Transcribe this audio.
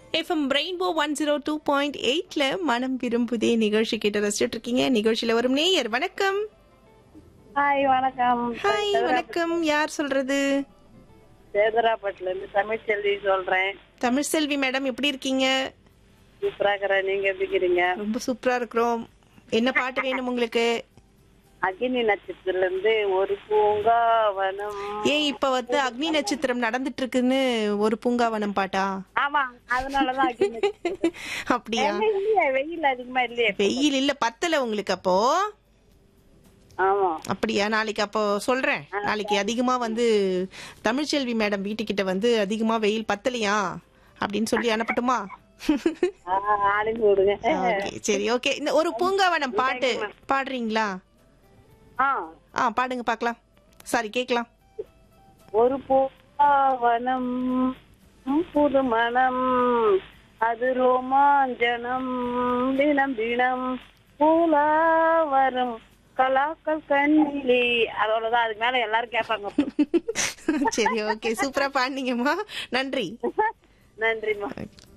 FM rainbow one zero two point எயிட்ல மனம் விரும்புதே நிகழ்ச்சி கேட்டு ரசிச்சுட்டு இருக்கீங்க நிகழ்ச்சியில வரும் நேயர் வணக்கம் ஹாய் வணக்கம் ஹாய் வணக்கம் யார் சொல்றது சேதராப்பட்டுல இருந்து தமிழ்ச்செல்வி சொல்றேன் தமிழ் செல்வி மேடம் எப்படி இருக்கீங்க சூப்பரா இருக்கிறேன் நீங்க எப்படி இருக்கிறீங்க ரொம்ப சூப்பரா இருக்கிறோம் என்ன பாட்டு வேணும் உங்களுக்கு அக்னி நட்சத்திரத்துல இருந்து ஒரு பூங்காவனம் ஏன் இப்ப வந்து அக்னி நட்சத்திரம் நடந்துட்டு இருக்குன்னு ஒரு பூங்காவனம் பாட்டா ஆமா அதனாலதான் அக்னி நட்சத்திரம். அப்படியா என்ன இல்லையே வெயில் அதிகமா இல்லையே வெயில் இல்ல பத்தல உங்களுக்கு அப்போ ஆமா அப்படியா நாளைக்கு அப்போ சொல்றேன் நாளைக்கு அதிகமா வந்து தமிழ்ச்செல்வி மேடம் வீட்டுக்கிட்ட வந்து அதிகமா வெயில் பத்தலையா அப்படின்னு சொல்லி அனுப்பட்டுமா ஆ, அனுப்பி விடுங்க ஓகே சரி ஓகே இந்த ஒரு பூங்காவனம் பாட்டு பாடுறீங்களா ஆ ஆ பாடுங்க பார்க்கலாம் சாரி கேட்கலாம் ஒரு பூங்காவனம் புது மனம் அது ரோமாஞ்சனம் தினம் தினம் பூலா வரும் கலாக்கள் கண்ணிலே அவ்வளவுதான் அதுக்கு மேல எல்லாரும் கேட்பாங்க சரி ஓகே சூப்பரா பாடுனீங்கம்மா நன்றி நன்றிம்மா